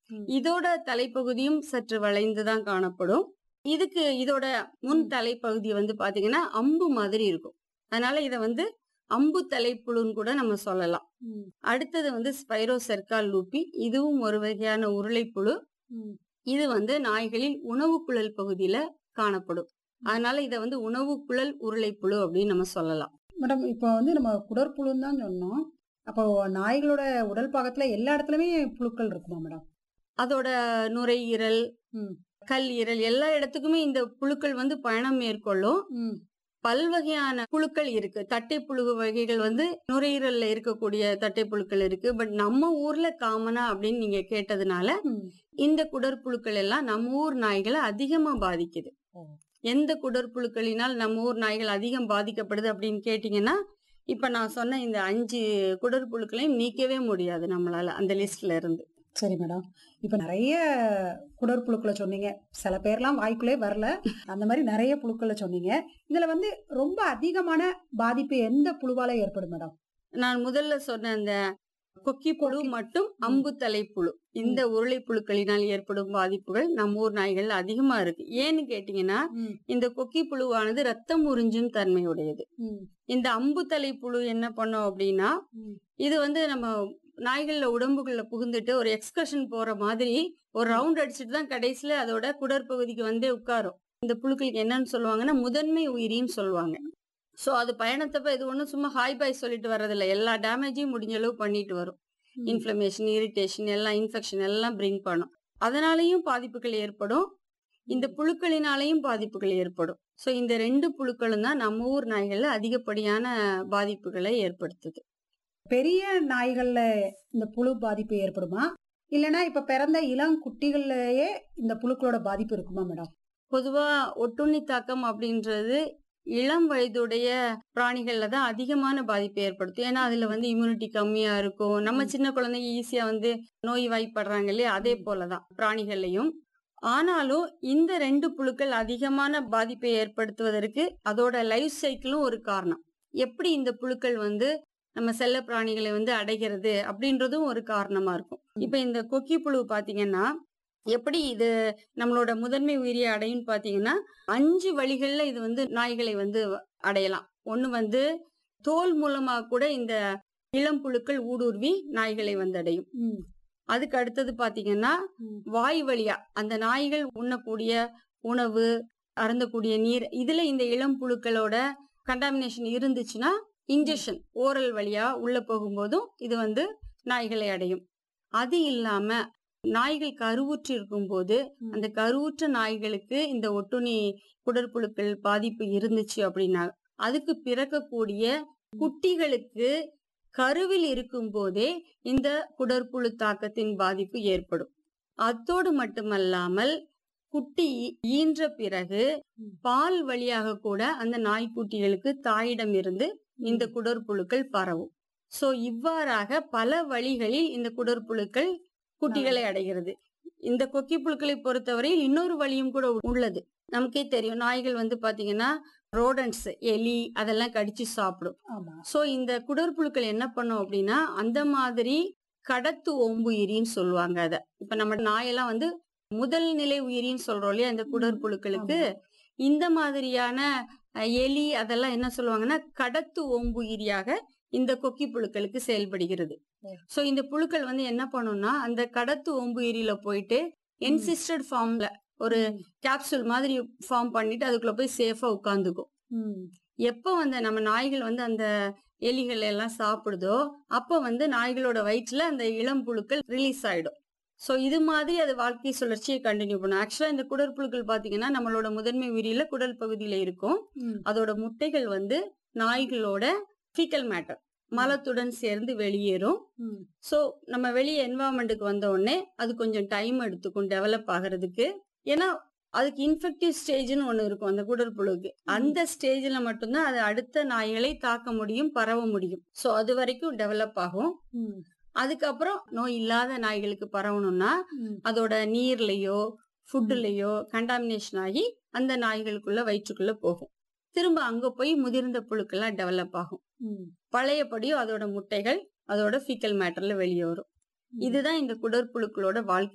ம். இதோட தலைப்பகுதியும் சற்று வளைந்துதான் காணப்படும் இதுக்கு இதோட முன் ம். தலைப்பகுதி வந்து பாத்தீங்கன்னா அம்பு மாதிரி இருக்கும் அதனால இத வந்து அம்பு தலைப்புழுன்னு கூட நம்ம சொல்லலாம் ம். அடுத்தது வந்து ஸ்பைரோசெர்கா லூப்பி இதுவும் ஒரு வகையான உருளைப்புழு ம். இது வந்து நாய்களில் உணவு குழல் பகுதியில காணப்படும் அதனால இத வந்து உணவு குழல் உருளைப்புழு அப்படின்னு நம்ம சொல்லலாம் மேடம் இப்போ வந்து நம்ம குடற்புழுன்னு தான் சொன்னோம் அப்போ நாய்களோட உடல் பாகத்துல எல்லா இடத்துலயுமே புழுக்கள் இருக்குமா மேடம் அதோட நுரையீரல் ம். கல்லீரல் எல்லா இடத்துக்குமே இந்த புழுக்கள் வந்து பயணம் மேற்கொள்ளும் ம். பல்வகையான புழுக்கள் இருக்கு தட்டை புழு வகைகள் வந்து நுரையீரல்ல இருக்கக்கூடிய தட்டை புழுக்கள் இருக்கு பட் நம்ம ஊர்ல காமனா அப்படின்னு நீங்க கேட்டதுனால ம். இந்த குடற்புழுக்கள் எல்லாம் நம்ம ஊர் நாய்களை அதிகமா பாதிக்குது ஓ. எந்த குடற்புழுக்களினால் நம்ம ஊர் நாய்கள் அதிகம் பாதிக்கப்படுது அப்படின்னு கேட்டீங்கன்னா இப்ப நான் சொன்ன இந்த அஞ்சு குடற்புழுக்களையும் நீக்கவே முடியாது நம்மளால அந்த லிஸ்ட்ல இருந்து சரி மேடம் இப்ப நிறைய குடற்புழுக்களை சொன்னீங்க சில பேர்லாம் வாய்க்குள்ளே வரல அந்த மாதிரி நிறைய புழுக்களை சொன்னீங்க இதுல வந்து ரொம்ப அதிகமான பாதிப்பு எந்த புழுவால ஏற்படும் மேடம் நான் முதல்ல சொன்ன அந்த கொக்கி புழு மற்றும் அம்பு தலைப்புழு இந்த உருளை புழுக்களினால் ஏற்படும் பாதிப்புகள் நம்ம ஊர் நாய்கள் அதிகமா இருக்கு ஏன்னு கேட்டீங்கன்னா ம். இந்த கொக்கி புழுவானது ரத்தம் உறிஞ்சும் தன்மையுடையது ம். இந்த அம்பு தலைப்புழு என்ன பண்ணும் அப்படின்னா ம். இது வந்து நம்ம நாய்கள உடம்புக்குள்ள புகுந்துட்டு ஒரு எக்ஸ்கர்ஷன் போற மாதிரி ஒரு ரவுண்ட் அடிச்சுட்டு தான் கடைசியில அதோட குடற்பகுதிக்கு வந்தே உட்காரும் இந்த புழுக்களுக்கு என்னன்னு சொல்லுவாங்கன்னா முதன்மை உயிரின்னு சொல்லுவாங்க சோ அது பயணத்தப்ப இது ஒண்ணும் சும்மா ஹாய் பாய் சொல்லிட்டு வர்றதில்ல எல்லா டேமேஜையும் முடிஞ்ச அளவு பண்ணிட்டு வரும் இன்ஃபிளமேஷன் இரிட்டேஷன் எல்லாம் இன்ஃபெக்ஷன் எல்லாம் பிரிங் பண்ணும் அதனாலயும் பாதிப்புகள் ஏற்படும் இந்த புழுக்களினாலையும் பாதிப்புகள் ஏற்படும் சோ இந்த ரெண்டு புழுக்களும் தான் நம்ம ஊர் நாய்கள்ல அதிகப்படியான பாதிப்புகளை ஏற்படுத்துது பெரிய நாய்கள்ல இந்த புழு பாதிப்பு ஏற்படுமா இல்லனா இப்ப பிறந்த இளம் குட்டிகள்லயே இந்த புழுக்களோட பாதிப்பு இருக்குமா மேடம் பொதுவா ஒட்டுண்ணி தாக்கம் அப்படின்றது இளம் வயதுடைய பிராணிகள்ல தான் அதிகமான பாதிப்பை ஏற்படுத்தும் ஏன்னா அதுல வந்து இம்யூனிட்டி கம்மியா இருக்கும் நம்ம சின்ன குழந்தைங்க ஈஸியா வந்து நோய் வாய்ப்படுறாங்க இல்லையா அதே போலதான் பிராணிகள்லயும் ஆனாலும் இந்த ரெண்டு புழுக்கள் அதிகமான பாதிப்பை ஏற்படுத்துவதற்கு அதோட லைஃப் சைக்கிளும் ஒரு காரணம் எப்படி இந்த புழுக்கள் வந்து நம்ம செல்ல பிராணிகளை வந்து அடைகிறது அப்படின்றதும் ஒரு காரணமா இருக்கும் இப்ப இந்த கொக்கி புழு பாத்தீங்கன்னா எப்படி இது நம்மளோட முதன்மை உயிரியை அடையும் பாத்தீங்கன்னா அஞ்சு வழிகள்ல இது வந்து நாய்களை வந்து அடையலாம் ஒண்ணு வந்து தோல் மூலமா கூட இந்த இளம் புழுக்கள் ஊடுருவி நாய்களை வந்து அடையும் ம். அதுக்கு அடுத்தது பாத்தீங்கன்னா ம். வாய் வழியா அந்த நாய்கள் உண்ணக்கூடிய உணவு அருந்தக்கூடிய நீர் இதுல இந்த இளம் புழுக்களோட கண்டாமினேஷன் இருந்துச்சுன்னா இன்ஜெக்ஷன் ஓரல் வழியா உள்ள போகும்போதும் இது வந்து நாய்களை அடையும் அது இல்லாம நாய்கள் கருவுற்று இருக்கும்போது ம். அந்த கருவுற்ற நாய்களுக்கு இந்த ஒட்டுண்ணி குடற்புழுக்கள் பாதிப்பு இருந்துச்சு அப்படின்னா அதுக்கு பிறக்கக்கூடிய குட்டிகளுக்கு கருவில் இருக்கும் போதே இந்த குடற்புழு தாக்கத்தின் பாதிப்பு ஏற்படும் அத்தோடு மட்டுமல்லாமல் குட்டி ஈன்ற பிறகு ம். பால் வழியாக கூட அந்த நாய்க்குட்டிகளுக்கு தாயிடம் இருந்து இந்த குடற்புழுக்கள் பரவும் சோ இவ்வாறாக பல வழிகளில் இந்த குடற்புழுக்கள் குட்டிகளை அடைகிறது இந்த கொக்கி புழுக்களை பொறுத்தவரையில் இன்னொரு வழியும் கூட உள்ளது நமக்கே தெரியும் நாய்கள் வந்து பாத்தீங்கன்னா ரோடன்ஸ் எலி அதெல்லாம் கடிச்சு சாப்பிடும் ஆமா சோ இந்த குடற்புழுக்கள் என்ன பண்ணும் அப்படின்னா அந்த மாதிரி கடத்து ஓம்புயிரின்னு சொல்லுவாங்க அத இப்ப நம்ம நாயெல்லாம் வந்து முதல் நிலை உயிரின்னு சொல்றோம் இல்லையா இந்த குடற்புழுக்களுக்கு இந்த மாதிரியான அஹ், எலி அதெல்லாம் என்ன சொல்லுவாங்கன்னா கடத்து ஓம்புயிரியாக இந்த கொக்கி புழுக்களுக்கு செயல்படுகிறது ஓ. சோ இந்த புழுக்கள் வந்து என்ன பண்ணும்னா அந்த கடத்து ஓம்புயிரியில போயிட்டு என்சிஸ்டட் ஃபார்ம்ல ஒரு கேப்சூல் மாதிரி ஃபார்ம் பண்ணிட்டு அதுக்குள்ள போய் சேஃபா உட்காந்துக்கும் ம். எப்ப வந்து நம்ம நாய்கள் வந்து அந்த எலிகள் எல்லாம் சாப்பிடுதோ அப்ப வந்து நாய்களோட வயிற்றுல அந்த இளம் புழுக்கள் ரிலீஸ் ஆயிடும் சோ இது மாதிரி அது வாழ்க்கை சுழற்சியை கண்டினியூ பண்ணும் ஆக்சுவலா இந்த குடற்புழுக்கள் பாத்தீங்கன்னா நம்மளோட முதன்மை உயிரியில குடல் பகுதியில இருக்கும் ம். அதோட முட்டைகள் வந்து நாய்களோட ஃபீக்கல் மேட்டர் மலத்துடன் சேர்ந்து வெளியேறும் ம். சோ நம்ம வெளியே என்வாயன்மெண்ட்டுக்கு வந்த உடனே அது கொஞ்சம் டைம் எடுத்துக்கும் டெவலப் ஆகுறதுக்கு ஏன்னா அதுக்கு இன்ஃபெக்டிவ் ஸ்டேஜ்னு ஒண்ணு இருக்கும் அந்த குடற்புழுக்கு அந்த ஸ்டேஜ்ல மட்டும்தான் அது அடுத்த நாய்களை தாக்க முடியும் பரவ முடியும் சோ அது வரைக்கும் டெவலப் ஆகும் ம். அதுக்கப்புறம் நோய் இல்லாத நாய்களுக்கு பரவணும்னா ம். அதோட நீர்லயோ ஃபுட்டுலயோ கண்டாமினேஷன் ஆகி அந்த நாய்களுக்குள்ள வயிற்றுக்குள்ள போகும் திரும்ப அங்க போய் முதிர்ந்த புழுக்கெல்லாம் டெவலப் ஆகும் ம். பழையபடியும் அதோட முட்டைகள் அதோட ஃபீக்கல் மேட்டர்ல வெளியே வரும் இதுதான் இந்த குடற்புழுக்களோட வாழ்க்கை